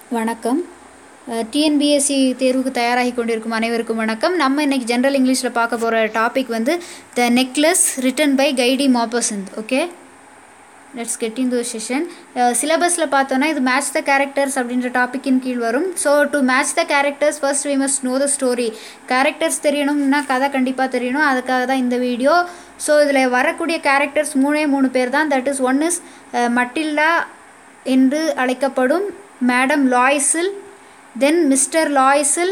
வணக்கம் டிஎன்பிஎஸ்சி தேர்வுக்கு தயாராகி கொண்டிருக்கும் அனைவருக்கும் வணக்கம் நம்ம இன்னைக்கு ஜென்ரல் இங்கிலீஷில் பார்க்க போகிற டாபிக் வந்து the necklace written by Guy de Maupassant okay let's get into session சிலபஸில் பார்த்தோன்னா இது மேட்ச் த கேரக்டர்ஸ் அப்படின்ற டாப்பிக்கின் கீழ் வரும் so to match the characters first we must know the story characters தெரியணும்னா கதை கண்டிப்பாக தெரியணும் அதுக்காக தான் இந்த வீடியோ ஸோ இதில் வரக்கூடிய கேரக்டர்ஸ் மூணே மூணு பேர் தான் that is one is Matilda என்று அழைக்கப்படும் madam Loisel then mister Loisel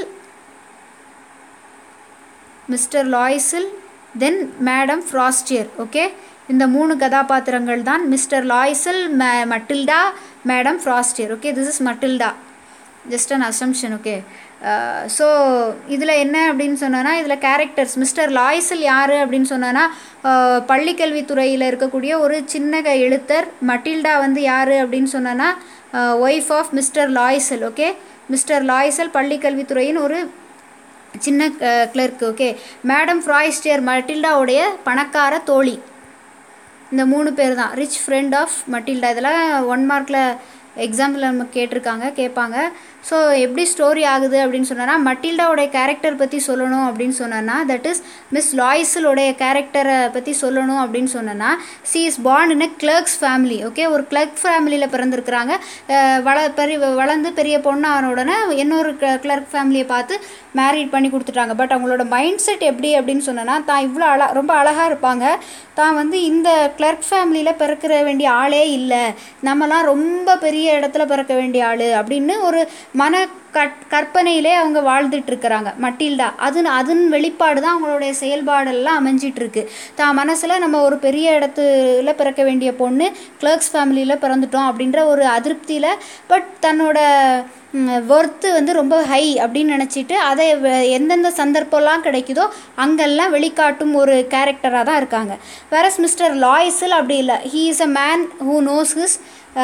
mister Loisel then madam Forestier okay இந்த மூணு கதாபாத்திரங்கள் தான் மிஸ்டர் லாய்ஸில் மே Matilda madam Forestier okay this is Matilda just an assumption okay so இதில் என்ன அப்படின்னு சொன்னோன்னா இதில் கேரக்டர்ஸ் மிஸ்டர் லாய்ஸில் யார் அப்படின்னு சொன்னோன்னா பள்ளிக்கல்வித்துறையில் இருக்கக்கூடிய ஒரு சின்ன க- எழுத்தர் மட்டில்டா வந்து யார் அப்படின்னு சொன்னோன்னா wife of mister Loisel okay mister Loisel பள்ளிக்கல்வித்துறையின் ஒரு சின்ன கிளர்க் ஓகே மேடம் ஃப்ராய்ஸ்டியர் மட்டில்டாவுடைய பணக்கார தோழி இந்த மூணு பேர் தான் ரிச் ஃப்ரெண்ட் ஆஃப் மட்டில்டா இதெல்லாம் ஒன் மார்க்கில் எக்ஸாம்பிள் நம்ம கேட்டிருக்காங்க கேட்பாங்க ஸோ எப்படி ஸ்டோரி ஆகுது அப்படின்னு சொன்னோன்னா மட்டில்டாவுடைய கேரக்டர் பற்றி சொல்லணும் அப்படின்னு சொன்னோன்னா தட் இஸ் மிஸ் லாய்ஸலோடைய கேரக்டரை பற்றி சொல்லணும் அப்படின்னு சொன்னோன்னா she is born in a clerk's family okay ஒரு கிளர்க் ஃபேமிலியில் பிறந்திருக்கிறாங்க அஹ் வள பெரிய வளர்ந்து பெரிய பொண்ணு ஆன உடனே இன்னொரு கிளர்க் ஃபேமிலியை பார்த்து மேரிட் பண்ணி கொடுத்துட்டாங்க பட் அவங்களோட மைண்ட் செட் எப்படி அப்படின்னு சொன்னோன்னா தான் இவ்வளோ அழ ரொம்ப அழகாக இருப்பாங்க தான் வந்து இந்த கிளர்க் ஃபேமிலியில் பிறக்கிற வேண்டிய ஆளே இல்லை நம்மலாம் ரொம்ப பெரிய இடத்துல பிறக்க வேண்டிய ஆள் அப்படின்னு ஒரு மன கட் கற்பனையிலே அவங்க வாழ்ந்துட்டு இருக்கிறாங்க மட்டில்டா அது அதன் வெளிப்பாடு தான் அவங்களுடைய செயல்பாடெல்லாம் அமைஞ்சிட்டு இருக்கு தான் மனசில் நம்ம ஒரு பெரிய இடத்துல பிறக்க வேண்டிய பொண்ணு கிளர்க்ஸ் ஃபேமிலியில் பிறந்துட்டோம் அப்படின்ற ஒரு அதிருப்தியில் பட் தன்னோட ஒர்த்து வந்து ரொம்ப ஹை அப்படின்னு நினச்சிட்டு அதை வ- எந்தெந்த சந்தர்ப்பம்லாம் கிடைக்குதோ அங்கெல்லாம் வெளிக்காட்டும் ஒரு கேரக்டராக தான் இருக்காங்க வேறஸ் மிஸ்டர் லாய்ஸில் அப்படி இல்லை he is a man who knows his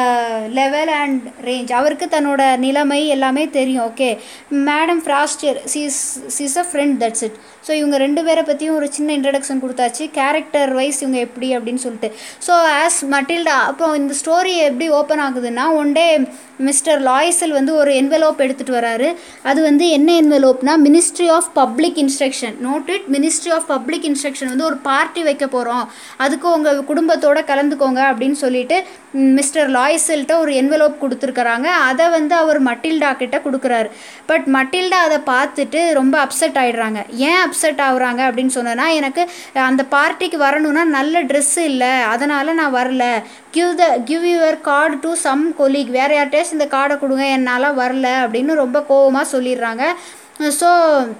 level and range அவருக்கு தன்னோட நிலைமை எல்லாமே தெரியும் okay madam Forestier she's she's a friend that's it so இவங்க ரெண்டு பேரை பற்றியும் ஒரு சின்ன இன்ட்ரடக்ஷன் கொடுத்தாச்சு கேரக்டர் வைஸ் இவங்க எப்படி அப்படின்னு சொல்லிட்டு ஸோ ஆஸ் மட்டில்டா அப்போ இந்த ஸ்டோரி எப்படி ஓப்பன் ஆகுதுன்னா ஒன் டே மிஸ்டர் லாய்ஸல் வந்து ஒரு என்வெலோப் எடுத்துகிட்டு வராரு அது வந்து என்ன என்வெலோப்னா ministry of public instruction noted ministry of public instruction வந்து ஒரு பார்ட்டி வைக்க போகிறோம் அதுக்கு உங்கள் குடும்பத்தோட கலந்துக்கோங்க அப்படின்னு சொல்லிட்டு மிஸ்டர் லாய்ஸல்கிட்ட ஒரு என்வெலோப் கொடுத்துருக்கறாங்க அதை வந்து அவர் மட்டில்டா கிட்ட கொடுக்குறாரு பட் மட்டில்டா அதை பார்த்துட்டு ரொம்ப அப்செட் ஆயிடுறாங்க ஏன் அப்செட் ஆகுறாங்க அப்படின்னு சொன்னேன்னா எனக்கு அந்த பார்ட்டிக்கு வரணும்னா நல்ல ட்ரெஸ்ஸு இல்லை அதனால் நான் வரல give the give your card to some colleague வேறு யார்கிட்டயாச்சும் இந்த கார்டை கொடுங்க என்னால் வரல அப்படின்னு ரொம்ப கோவமாக சொல்லிடுறாங்க so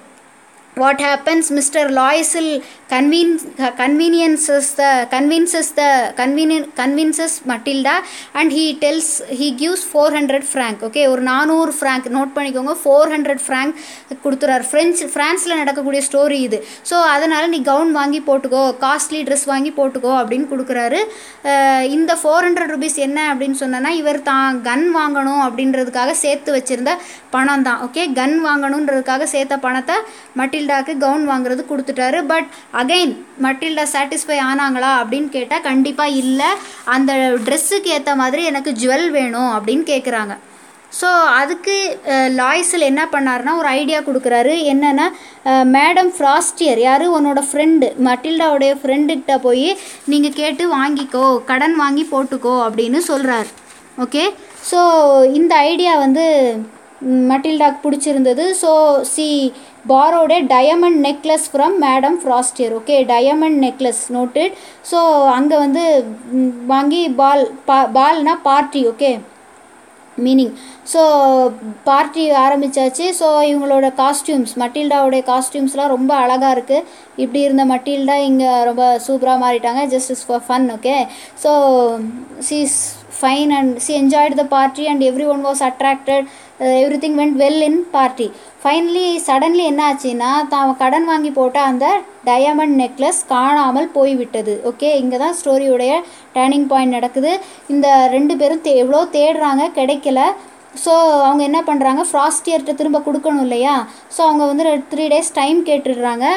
what happens mr loyal convene, conveniences the convinces the convenient convinces matilda and he tells he gives 400 franc okay ஒரு நானூறு franc நோட் பண்ணிக்கோங்க ஃபோர் ஹண்ட்ரட் franc கொடுத்துறாரு ஃப்ரெஞ்ச் ஃப்ரான்ஸில் நடக்கக்கூடிய ஸ்டோரி இது ஸோ அதனால் நீ கவுன் வாங்கி போட்டுக்கோ காஸ்ட்லி ட்ரெஸ் வாங்கி போட்டுக்கோ அப்படின்னு கொடுக்குறாரு அஹ் இந்த ஃபோர் ஹண்ட்ரட் ருபீஸ் என்ன அப்படின்னு சொன்னேன்னா இவர் தான் கன் வாங்கணும் அப்படின்றதுக்காக சேர்த்து வச்சிருந்த பணம் தான் ஓகே கன் வாங்கணுன்றதுக்காக சேர்த்த பணத்தை மட்டில்டாக்கு கவுன் வாங்குறது கொடுத்துட்டாரு பட் அகைன் மட்டில்டா சாட்டிஸ்ஃபை ஆனாங்களா அப்படின்னு கேட்டால் கண்டிப்பாக இல்லை அந்த ட்ரெஸ்ஸுக்கு ஏற்ற மாதிரி எனக்கு ஜுவல் வேணும் அப்படின்னு கேட்குறாங்க ஸோ அதுக்கு லாய்ஸில் என்ன பண்ணாருன்னா ஒரு ஐடியா கொடுக்குறாரு என்னென்னா மேடம் ஃப்ராஸ்டியர் யார் உன்னோட ஃப்ரெண்டு மட்டில்டாவுடைய ஃப்ரெண்டுக்கிட்ட போய் நீங்கள் கேட்டு வாங்கிக்கோ கடன் வாங்கி போட்டுக்கோ அப்படின்னு சொல்கிறாரு ஓகே ஸோ இந்த ஐடியா வந்து ம், மட்டில்டாக்கு பிடிச்சிருந்தது so she borrowed diamond necklace from madam Forestier okay diamond necklace noted so அங்கே வந்து ம், வாங்கி பால் பா பால்னா party okay meaning so party ஆரம்பிச்சாச்சு ஸோ இவங்களோட காஸ்டியூம்ஸ் மட்டில்டாவுடைய காஸ்டியூம்ஸ்லாம் ரொம்ப அழகாக இருக்குது இப்படி இருந்த மட்டில்டா இங்கே ரொம்ப சூப்பராக மாறிட்டாங்க just is for fun okay so she's fine and she enjoyed the party and everyone was attracted everything went well in party finally suddenly என்ன ஆச்சுன்னா தான் கடன் வாங்கி போட்ட அந்த டயமண்ட் நெக்லஸ் காணாமல் போய்விட்டது ஓகே இங்கே தான் ஸ்டோரியுடைய டேர்னிங் பாயிண்ட் நடக்குது இந்த ரெண்டு பேரும் தே எவ்வளோ தேடுறாங்க கிடைக்கல ஸோ அவங்க என்ன பண்ணுறாங்க ஃப்ராஸ்டியர்கிட்ட திரும்ப கொடுக்கணும் இல்லையா ஸோ அவங்க வந்து த்ரீ டேஸ் டைம் கேட்டுடுறாங்க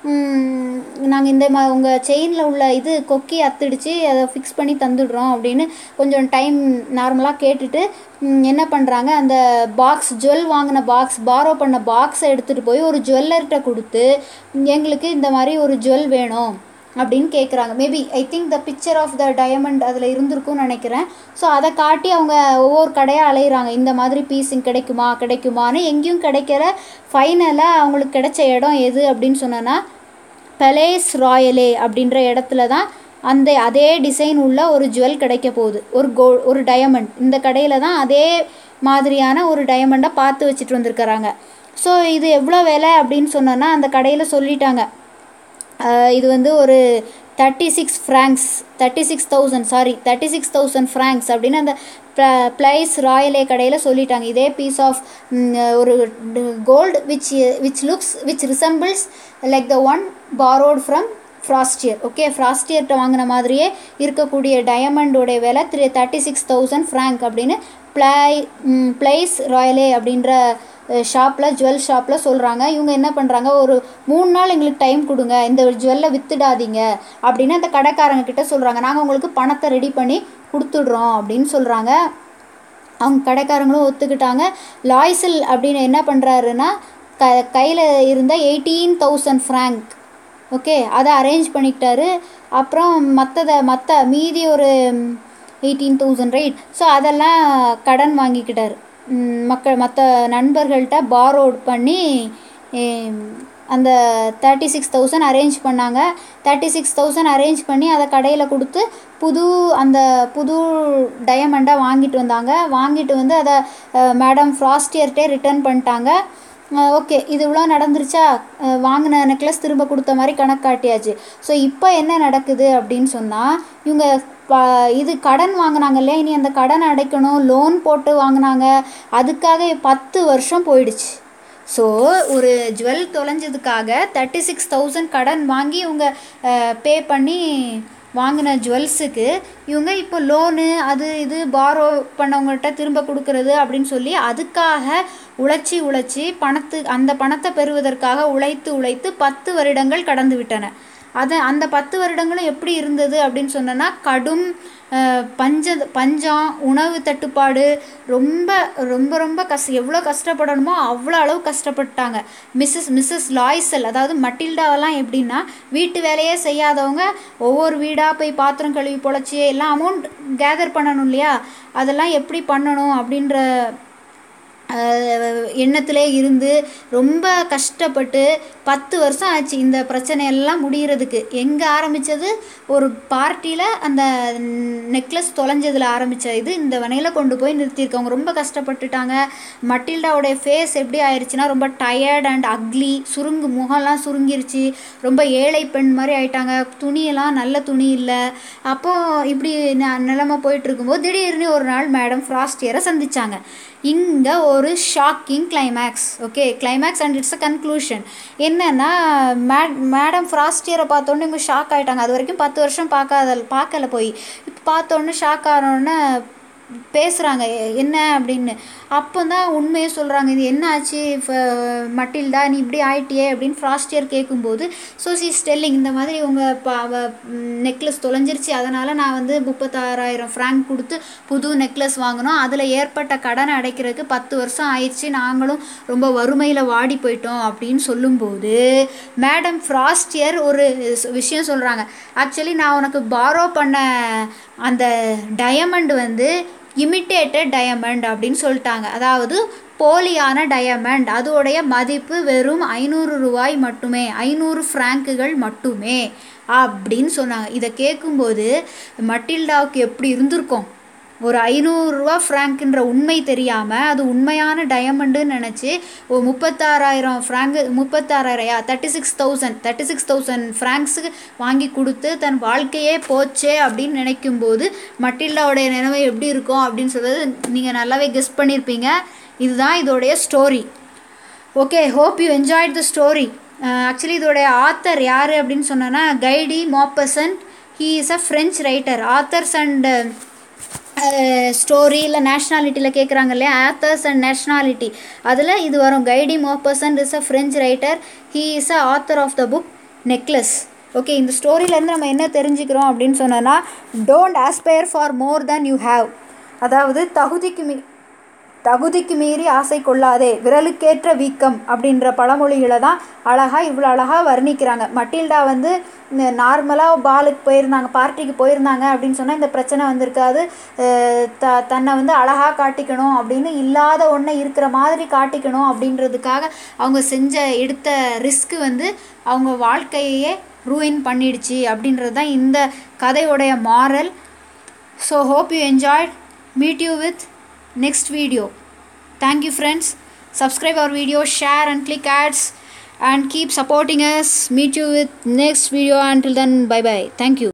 நாங்கள் இந்த மா உங்கள் செயினில் உள்ள இது கொக்கி அத்துடிச்சு அதை ஃபிக்ஸ் பண்ணி தந்துடுறோம் அப்படின்னு கொஞ்சம் டைம் நார்மலாக கேட்டுட்டு ம், என்ன பண்ணுறாங்க அந்த பாக்ஸ் ஜுவல் வாங்கின பாக்ஸ் பாரோ பண்ண பாக்ஸை எடுத்துகிட்டு போய் ஒரு ஜுவல்லர்கிட்ட கொடுத்து எங்களுக்கு இந்த மாதிரி ஒரு ஜுவல் வேணும் அப்படின்னு கேட்குறாங்க maybe I think the picture of the diamond அதில் இருந்திருக்கும்னு நினைக்கிறேன் ஸோ அதை காட்டி அவங்க ஒவ்வொரு கடையாக அலையிறாங்க இந்த மாதிரி பீஸிங் கிடைக்குமா கிடைக்குமான்னு எங்கேயும் கிடைக்கிற ஃபைனலாக அவங்களுக்கு கிடைச்ச இடம் எது அப்படின்னு சொன்னோன்னா பெலேஸ் ராயலே அப்படின்ற இடத்துல தான் அந்த அதே டிசைன் உள்ள ஒரு ஜுவல் கிடைக்க போகுது ஒரு கோ ஒரு டயமண்ட் இந்த கடையில் தான் அதே மாதிரியான ஒரு டயமண்டை பார்த்து வச்சுட்டு வந்திருக்கறாங்க ஸோ இது எவ்வளோ விலை அப்படின்னு சொன்னோன்னா அந்த கடையில் சொல்லிட்டாங்க அஹ் இது வந்து ஒரு thirty six francs thirty six thousand sorry thirty six thousand francs அப்படின்னு அந்த ப்ளைஸ் ராயலே கடையில் சொல்லிட்டாங்க இதே பீஸ் ஆஃப் ஒரு gold which which looks which resembles like the one borrowed from Forestier okay ஃப்ராஸ்டியர்கிட்ட வாங்கின மாதிரியே இருக்கக்கூடிய டயமண்டோடைய விலை three thirty six thousand franc அப்படின்னு ப்ளை ப்ளைஸ் ராயலே அப்படின்ற ஷாப்பில் ஜுவல் ஷாப்பில் சொல்கிறாங்க இவங்க என்ன பண்ணுறாங்க ஒரு மூணு நாள் எங்களுக்கு டைம் கொடுங்க இந்த ஜுவல்லை வித்துடாதீங்க அப்படின்னு அந்த கடைக்காரங்க கிட்ட சொல்கிறாங்க நாங்கள் உங்களுக்கு பணத்தை ரெடி பண்ணி கொடுத்துடுறோம் அப்படின்னு சொல்கிறாங்க அவங்க கடைக்காரங்களும் ஒத்துக்கிட்டாங்க லாய்சல் அப்படின்னு என்ன பண்ணுறாருன்னா க கையில் இருந்த எயிட்டீன் தௌசண்ட் ஃப்ராங்க் ஓகே அதை அரேஞ்ச் பண்ணிக்கிட்டாரு அப்புறம் மற்றதை மற்ற மீதி ஒரு எயிட்டீன் தௌசண்ட் ரைட் ஸோ அதெல்லாம் கடன் வாங்கிக்கிட்டார் ம், மக்கள் மற்ற நண்பர்கள்ட்ட பாரோட் பண்ணி ஏம், அந்த தேர்ட்டி சிக்ஸ் தௌசண்ட் அரேஞ்ச் பண்ணாங்க தேர்ட்டி சிக்ஸ் தௌசண்ட் அரேஞ்ச் பண்ணி அதை கடையில் கொடுத்து புது அந்த புது டயமண்டை வாங்கிட்டு வந்தாங்க வாங்கிட்டு வந்து அதை மேடம் ஃப்ராஸ்டியர்கிட்டே ரிட்டர்ன் பண்ணிட்டாங்க ஓகே இது இவ்வளோ நடந்துருச்சா அஹ் வாங்கின நெக்லஸ் திரும்ப கொடுத்த மாதிரி கணக்கு காட்டியாச்சு ஸோ இப்போ என்ன நடக்குது அப்படின்னு சொன்னால் இவங்க ப இது கடன் வாங்கினாங்க இல்லையா இனி அந்த கடன் அடைக்கணும் லோன் போட்டு வாங்கினாங்க அதுக்காக பத்து வருஷம் போயிடுச்சு ஸோ ஒரு ஜுவல் தொலைஞ்சதுக்காக தேர்ட்டி சிக்ஸ் தௌசண்ட் கடன் வாங்கி இவங்க பே பண்ணி வாங்கின ஜுவல்ஸுக்கு இவங்க இப்போ லோனு அது இது பாரோ பண்ணவங்கள்ட்ட திரும்ப கொடுக்கறது அப்படின்னு சொல்லி அதுக்காக உழைச்சி உழைச்சி பணத்து அந்த பணத்தை பெறுவதற்காக உழைத்து உழைத்து பத்து வருடங்கள் கடந்து விட்டன அது அந்த பத்து வருடங்களும் எப்படி இருந்தது அப்படின்னு சொன்னோன்னா கடும் அஹ், பஞ்ச பஞ்சம் உணவு தட்டுப்பாடு ரொம்ப ரொம்ப ரொம்ப கஷ்ட எவ்வளோ கஷ்டப்படணுமோ அவ்வளோ அளவு கஷ்டப்பட்டாங்க மிஸ்ஸஸ் மிஸ்ஸஸ் லாய்சல் அதாவது மட்டில்டாவெல்லாம் எப்படின்னா வீட்டு வேலையே செய்யாதவங்க ஒவ்வொரு வீடாக போய் பாத்திரம் கழுவி பொழைச்சி எல்லாம் அமௌண்ட் கேதர் பண்ணணும் இல்லையா அதெல்லாம் எப்படி பண்ணணும் அப்படின்ற அஹ் எண்ணத்திலே இருந்து ரொம்ப கஷ்டப்பட்டு பத்து வருஷம் ஆச்சு இந்த பிரச்சனையெல்லாம் முடிகிறதுக்கு எங்கே ஆரம்பித்தது ஒரு பார்ட்டியில் அந்த நெக்லஸ் தொலைஞ்சதில் ஆரம்பித்த இது இந்த வனையில் கொண்டு போய் நிறுத்தியிருக்கவங்க ரொம்ப கஷ்டப்பட்டுட்டாங்க மட்டில்டாவுடைய ஃபேஸ் எப்படி ஆயிடுச்சுன்னா ரொம்ப டயர்ட் அண்ட் அக்லி சுருங்கு முகம்லாம் சுருங்கிருச்சு ரொம்ப ஏழை பெண் மாதிரி ஆயிட்டாங்க துணியெல்லாம் நல்ல துணி இல்லை அப்போ இப்படி ந- நிலைமை போயிட்டு இருக்கும்போது திடீர்னு ஒரு நாள் மேடம் ஃப்ராஸ்டியரை சந்திச்சாங்க இங்கே ஒரு shocking climax okay climax and it's a conclusion என்னன்னா மேட் மேடம் ஃப்ராஸ்டியரை பார்த்தோன்னே இவங்க ஷாக் ஆயிட்டாங்க அது வரைக்கும் பத்து வருஷம் பார்க்காத பார்க்கல போய் இப்போ பார்த்தோன்னே ஷாக் ஆனோடனே பேசுகிறாங்க என்ன அப்படின்னு அப்போ தான் உண்மையை சொல்கிறாங்க இது என்ன ஆச்சு இப்போ மட்டில்டா நீ இப்படி ஆயிட்டியே அப்படின்னு ஃப்ராஸ்டியர் கேட்கும்போது ஸோ சி ஸ்டெல்லிங் இந்த மாதிரி உங்கள் நெக்லஸ் தொலைஞ்சிருச்சு அதனால் நான் வந்து முப்பத்தாறாயிரம் ஃப்ராங்க் கொடுத்து புது நெக்லஸ் வாங்கினோம் அதில் ஏற்பட்ட கடனை அடைக்கிறதுக்கு பத்து வருஷம் ஆயிடுச்சு நாங்களும் ரொம்ப வறுமையில் வாடி போயிட்டோம் அப்படின்னு சொல்லும்போது மேடம் ஃப்ராஸ்டியர் ஒரு ஸ்- விஷயம் சொல்கிறாங்க ஆக்சுவலி நான் உனக்கு பாரோ பண்ண அந்த டயமண்ட் வந்து இமிட்டேட்டட் டயமண்ட் அப்படின்னு சொல்லிட்டாங்க அதாவது போலியான டயமண்ட் அதோடைய மதிப்பு வெறும் ஐநூறு ரூபாய் மட்டுமே ஐநூறு ஃப்ராங்குகள் மட்டுமே அப்படின்னு சொன்னாங்க இதை கேட்கும்போது மட்டில்டாவுக்கு எப்படி இருந்திருக்கும் ஒரு ஐநூறுரூவா ஃப்ராங்க்ன்ற உண்மை தெரியாமல் அது உண்மையான டயமண்டுன்னு நினச்சி ஒரு முப்பத்தாறாயிரம் ஃப்ராங்கு முப்பத்தாறாயிரம் thirty six thousand thirty six thousand ஃப்ராங்க்ஸுக்கு வாங்கி கொடுத்து தன் வாழ்க்கையே போச்சே அப்படின்னு நினைக்கும்போது மட்டில்டாவுடைய நிலைமை எப்படி இருக்கும் அப்படின்னு சொல்றது நீங்கள் நல்லாவே கெஸ் பண்ணியிருப்பீங்க இதுதான் இதோடைய story okay hope you enjoyed the story actually இதோடைய ஆத்தர் யார் அப்படின்னு சொன்னோன்னா Guy de Maupassant he is a French writer authors and story இல்லை நேஷ்னாலிட்டியில் கேட்குறாங்க இல்லையா ஆத்தர்ஸ் அண்ட் நேஷ்னாலிட்டி அதில் இது வரும் Guy de Maupassant is a French writer he is a author of the book necklace okay இந்த ஸ்டோரியிலேருந்து நம்ம என்ன தெரிஞ்சுக்கிறோம் அப்படின்னு சொன்னோன்னா don't aspire for more than you have அதாவது தகுதிக்கு மீ தகுதிக்கு மீறி ஆசை கொள்ளாதே விரலுக்கேற்ற வீக்கம் அப்படின்ற பழமொழிகளை தான் அழகாக இவ்வளோ அழகாக வர்ணிக்கிறாங்க மட்டில்டா வந்து நார்மலாக பாலுக்கு போயிருந்தாங்க பார்ட்டிக்கு போயிருந்தாங்க அப்படின்னு சொன்னால் இந்த பிரச்சனை வந்திருக்காது த தன்னை வந்து அழகாக காட்டிக்கணும் அப்படின்னு இல்லாத ஒன்றை இருக்கிற மாதிரி காட்டிக்கணும் அப்படின்றதுக்காக அவங்க செஞ்ச எடுத்த ரிஸ்க்கு வந்து அவங்க வாழ்க்கையே ரூயின் பண்ணிடுச்சு அப்படின்றது தான் இந்த கதையோடைய moral so hope you enjoyed meet you with next video thank you friends subscribe our video share and click ads and keep supporting us meet you with next video until then bye bye thank you